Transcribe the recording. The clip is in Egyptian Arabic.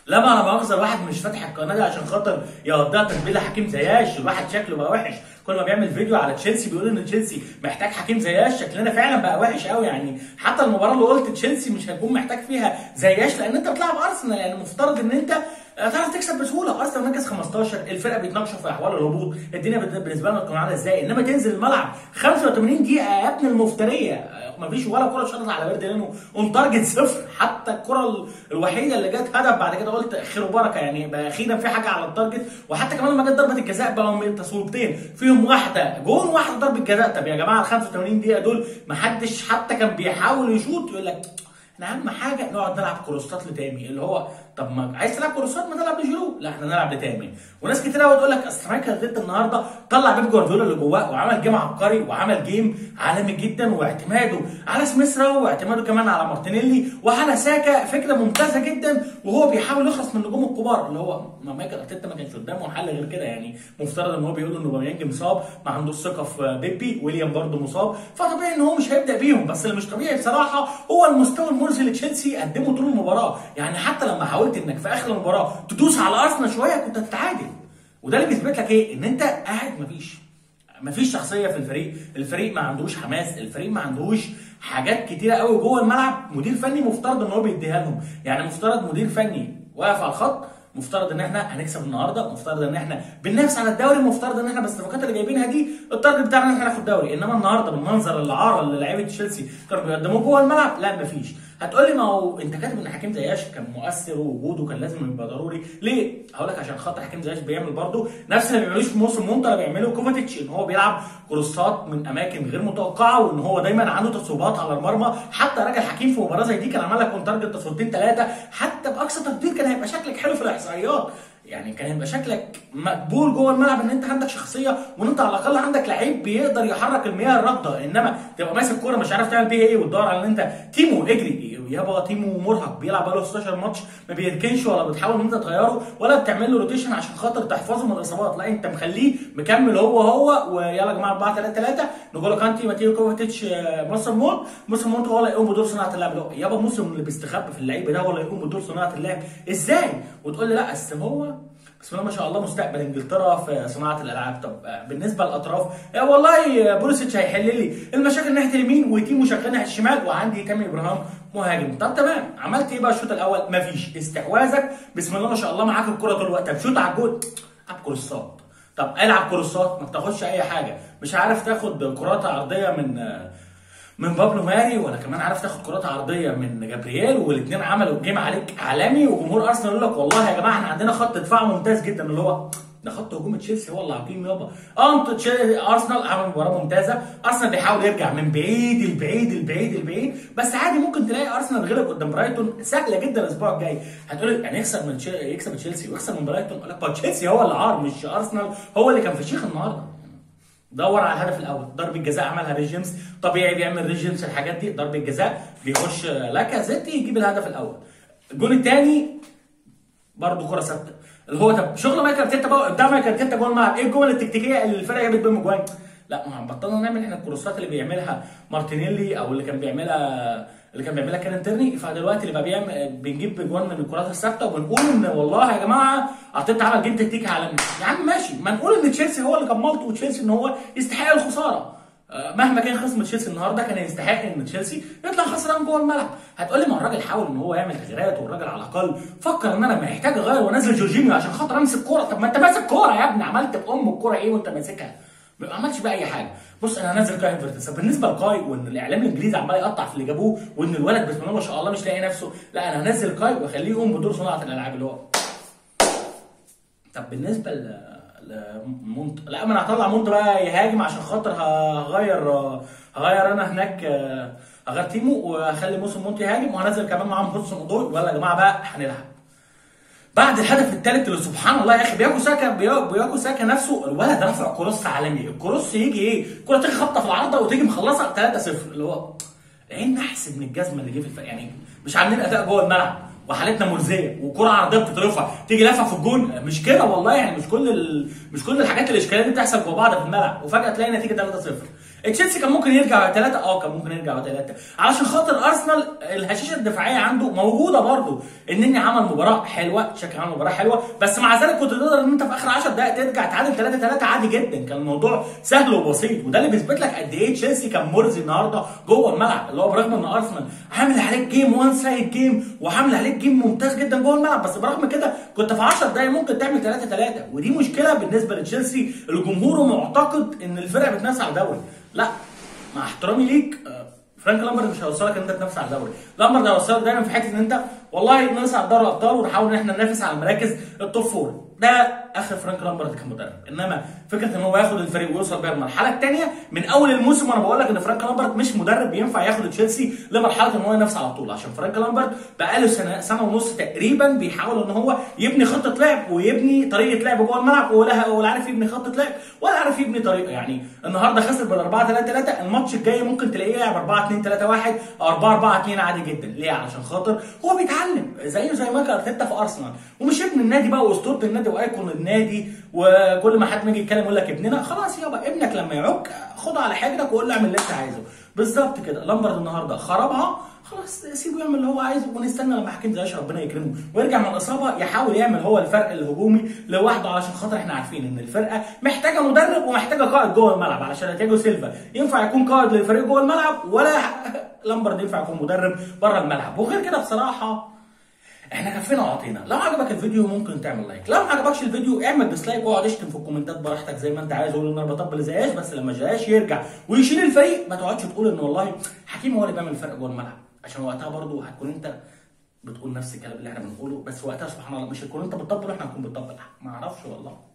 لا ما انا مؤاخذه الواحد مش فاتح القناه دي عشان خاطر يقضيها تتبيله حكيم زياش الواحد شكله بقى وحش كل ما بيعمل فيديو على تشيلسي بيقول ان تشيلسي محتاج حكيم زياش شكلنا فعلا بقى وحش قوي يعني حتى المباراه اللي قلت تشيلسي مش هتكون محتاج فيها زياش لان انت بتلعب ارسنال يعني المفترض ان انت تعرف تكسب بسهوله ارسنال مركز 15 الفرقه بيتناقشوا في احوال الهبوط الدنيا بالنسبه لنا تكون عامله ازاي انما تنزل الملعب 85 دقيقه يا ابن المفتريه مفيش ولا كره شاطت على بيرد لانه اون تارجت صفر حتى الكره الوحيده اللي جت هدف بعد كده قلت خير وبركه يعني بقى اخيرا في حاجه على التارجت وحتى كمان لما جت ضربه الجزاء بقوا تصويبتين فيهم واحده جون واحده ضربه جزاء طب يا جماعه ال 85 دقيقه دول ما حدش حتى كان بيحاول يشوط يقول لك احنا اهم حاجه نقعد نلعب كروسات لتامي اللي هو طب ما عايز تلعب كروسات ما تلعب لجيرو لا احنا نلعب لتامي وناس كتير قوي تقول لك اصل مايكل ارتيتا النهارده طلع بيب جوارديولا اللي جواه وعمل جيم عبقري وعمل جيم عالمي جدا واعتماده على سميث راو واعتماده كمان على مارتينيلي وعلى ساكا فكره ممتازه جدا وهو بيحاول يخلص من النجوم الكبار اللي هو ما مايكل ارتيتا ما كانش قدامه حل غير كده يعني مفترض ان هو بيقول ان اوباميانج مصاب ما عندوش ثقه في بيبي ويليام برده مصاب فطبيعي ان هو مش هيبدا بيهم بس اللي مش طبيعي بصراحه هو المستوى المرسي لتشيلسي قدمه طول المباراه يعني حتى لما حاولت انك في اخر المباراه تدوس على ارسنال شويه كنت هتتعادل وده اللي بيثبت لك ايه ان انت قاعد مفيش مفيش شخصيه في الفريق الفريق ما عندوش حماس الفريق ما عندوش حاجات كتيره قوي جوه الملعب مدير فني مفترض ان هو بيديها لهم يعني مفترض مدير فني واقف على الخط مفترض ان احنا هنكسب النهارده مفترض ان احنا بننافس على الدوري مفترض ان احنا بالصفقات اللي جايبينها دي التارجت بتاعنا ان احنا ناخد الدوري انما النهارده بالمنظر العار اللي لعيبه تشيلسي كانوا بيقدموه جوه الملعب لا مفيش هتقول لي ما هو انت كاتب ان حكيم زياش كان مؤثر ووجوده كان لازم يبقى ضروري ليه؟ هقول لك عشان خاطر حكيم زياش بيعمل برضه نفس اللي ما بيعملوش في موسم مونتا اللي بيعمله كوفاتيتش ان هو بيلعب كروسات من اماكن غير متوقعه وان هو دايما عنده تصويبات على المرمى حتى راجل حكيم في مباراه زي دي كان عمل لك اون تارجت تصويبتين ثلاثه حتى باقصى تقدير كان هيبقى شكلك حلو في الاحصائيات يعني كان هيبقى شكلك مقبول جوه الملعب ان انت عندك شخصيه وان انت على الاقل عندك لعيب بيقدر يحرك المياه الراكده انما تبقى ماسك كوره مش عارف تعمل بيها ايه وتدور على ان انت تيمو اجري يابا تيمو مرهق بيلعب بقاله 16 ماتش ما بيركنش ولا بتحاول ان انت تغيره ولا بتعمل له روتيشن عشان خاطر تحفظه من الاصابات لا انت مخليه مكمل هو هو ويلا يا جماعه 4 3 3 نقول كانتي ماتيو كوفاتيتش موسم مون موسم مون هو اللي يقوم بدور صناعه اللعب يابا موسم اللي بيستخبى في اللعيبه ده هو اللي يقوم بدور صناعه اللعب ازاي وتقول لي لا اصل هو بسم الله ما شاء الله مستقبل انجلترا في صناعه الالعاب طب بالنسبه للاطراف يا والله بوليسيتش هيحل لي المشاكل ناحيه اليمين وتيمو شغال ناحيه الشمال وعندي تامي ابراهام مهاجم طب تمام عملت ايه بقى الشوط الاول مفيش استحواذك بسم الله ما شاء الله معاك الكره طول الوقت طب شوط على الجول العب كروسات طب العب كروسات ما بتاخدش اي حاجه مش عارف تاخد كرات عرضيه من من بابلو ماري ولا كمان عارف تاخد كرات عرضيه من جابرييل والاثنين عملوا الجيم عليك عالمي وجمهور ارسنال يقول لك والله يا جماعه احنا عندنا خط دفاع ممتاز جدا اللي هو ده خط هجوم تشيلسي هو اللي عقيم يابا اه انتوا ارسنال عمل مباراه ممتازه ارسنال بيحاول يرجع من بعيد البعيد البعيد البعيد بس عادي ممكن تلاقي ارسنال غلب قدام برايتون سهله جدا الاسبوع الجاي هتقول يعني يكسب من يكسب تشيلسي ويكسب من برايتون اقول لك تشيلسي هو اللي عار مش ارسنال هو اللي كان في شيخ النهارده دور على الهدف الاول ضربه جزاء عملها ريجيمس طبيعي بيعمل ريجيمس الحاجات دي ضربه جزاء بيخش لاكازيتي يجيب الهدف الاول الجون الثاني برضه كره ثابته اللي هو طب شغل مايكل ارتيتا بقى بتاع مايكل ارتيتا جوه الملعب ايه الجمل التكتيكيه اللي الفرقه جابت بيهم جوان لا ما بطلنا نعمل احنا الكروسات اللي بيعملها مارتينيلي او اللي كان بيعملها اللي كان بيعملها كان تيرني فدلوقتي اللي بقى بيعمل بنجيب جوان من الكرات الثابته وبنقول ان والله يا جماعه ارتيتا عمل جيم تكتيكي عالمي يا عم ماشي ما نقول ان تشيلسي هو اللي كان مالته وتشيلسي ان هو يستحق الخساره مهما كان خصم تشيلسي النهارده كان يستحق ان تشيلسي يطلع خسران جوه الملعب هتقول لي ما الراجل حاول ان هو يعمل تغييرات والراجل على الاقل فكر ان انا محتاج اغير وانزل جورجينيو عشان خاطر امسك كوره طب ما انت ماسك كوره يا ابني عملت بام الكوره ايه وانت ماسكها ما عملش بقى اي حاجه بص انا هنزل كاي فيرتس بالنسبه لكاي وان الاعلام الانجليزي عمال يقطع في اللي جابوه وان الولد بسم الله ما شاء الله مش لاقي نفسه لا انا هنزل كاي واخليه يقوم بدور صناعه الالعاب اللي هو طب بالنسبه ل مونت لا ما انا هطلع مونت بقى يهاجم عشان خاطر هغير هغير انا هناك هغير تيمو واخلي موسم مونت يهاجم وهنزل كمان معاهم هودسون اودوي ولا يا جماعه بقى هنلعب بعد الهدف الثالث اللي سبحان الله يا اخي بياكو ساكا بياكو ساكا نفسه الولد رافع كروس عالمي الكروس يجي ايه الكره تيجي خبطه في العارضه وتيجي مخلصه 3-0 اللي هو عين نحس من الجزمه اللي جه في الفرق يعني مش عاملين اداء جوه الملعب وحالتنا مرزيه وكره عرضيه بتترفع تيجي لافه في الجون مش كده والله يعني مش كل ال... مش كل الحاجات الاشكاليه دي بتحصل جوه بعض في الملعب وفجاه تلاقي نتيجه 3-0 تشيلسي كان ممكن يرجع ثلاثة اه كان ممكن يرجع ثلاثة علشان خاطر ارسنال الهشاشه الدفاعيه عنده موجوده برضه النني عمل مباراه حلوه شكل عمل مباراه حلوه بس مع ذلك كنت تقدر ان انت في اخر 10 دقائق ترجع تعادل 3 3 عادي جدا كان الموضوع سهل وبسيط وده اللي بيثبت لك قد ايه تشيلسي كان مرزي النهارده جوه الملعب اللي هو برغم ان ارسنال عامل عليك جيم وان سايد جيم وعامل عليك جيم ممتاز جدا جوه الملعب بس برغم كده كنت في 10 دقائق ممكن تعمل 3 3 ودي مشكله بالنسبه لتشيلسي الجمهور معتقد ان الفرقه بتنافس على الدوري لا مع احترامي ليك آه، فرانك لامبرد مش هيوصلك ان انت تنافس على الدوري لامبرد هيوصلك دايما في حته ان انت والله ننافس على دوري الابطال ونحاول ان احنا ننافس على المراكز التوب فور ده اخر فرانك لامبرد كمدرب انما فكره ان هو ياخد الفريق ويوصل بيها المرحله الثانيه من اول الموسم وانا بقول لك ان فرانك لامبرد مش مدرب ينفع ياخد تشيلسي لمرحله ان هو ينافس على طول عشان فرانك لامبرد بقاله سنه سنه ونص تقريبا بيحاول ان هو يبني خطه لعب ويبني طريقه لعب جوه الملعب ولا ولا عارف يبني خطه لعب ولا عارف يبني طريقه يعني النهارده خسر بال 4 3 3 الماتش الجاي ممكن تلاقيه يلعب 4 2 3 1 او 4 4 2 عادي جدا ليه علشان خاطر هو بيتعلم زيه زي مايكل ارتيتا في ارسنال ومش ابن النادي بقى واسطوره النادي وايكون النادي وكل ما حد ما يجي يتكلم يقول لك ابننا خلاص يابا ابنك لما يعك خده على حجرك وقول له اعمل اللي انت عايزه بالظبط كده لامبرد النهارده خربها خلاص سيبه يعمل اللي هو عايزه ونستنى لما حكيم زياش ربنا يكرمه ويرجع من الاصابه يحاول يعمل هو الفرق الهجومي لوحده علشان خاطر احنا عارفين ان الفرقه محتاجه مدرب ومحتاجه قائد جوه الملعب علشان تياجو سيلفا ينفع يكون قائد للفريق جوه الملعب ولا لامبرد ينفع يكون مدرب بره الملعب وغير كده بصراحه احنا كفينا وعطينا لو عجبك الفيديو ممكن تعمل لايك لو ما عجبكش الفيديو اعمل ديسلايك واقعد اشتم في الكومنتات براحتك زي ما انت عايز قول ان انا بطبل زياش بس لما جاش يرجع ويشيل الفريق ما تقعدش تقول ان والله حكيم هو اللي بيعمل الفرق جوه الملعب عشان وقتها برضو هتكون انت بتقول نفس الكلام اللي احنا بنقوله بس وقتها سبحان الله مش هتكون انت بتطبل واحنا هنكون بنطبل ما اعرفش والله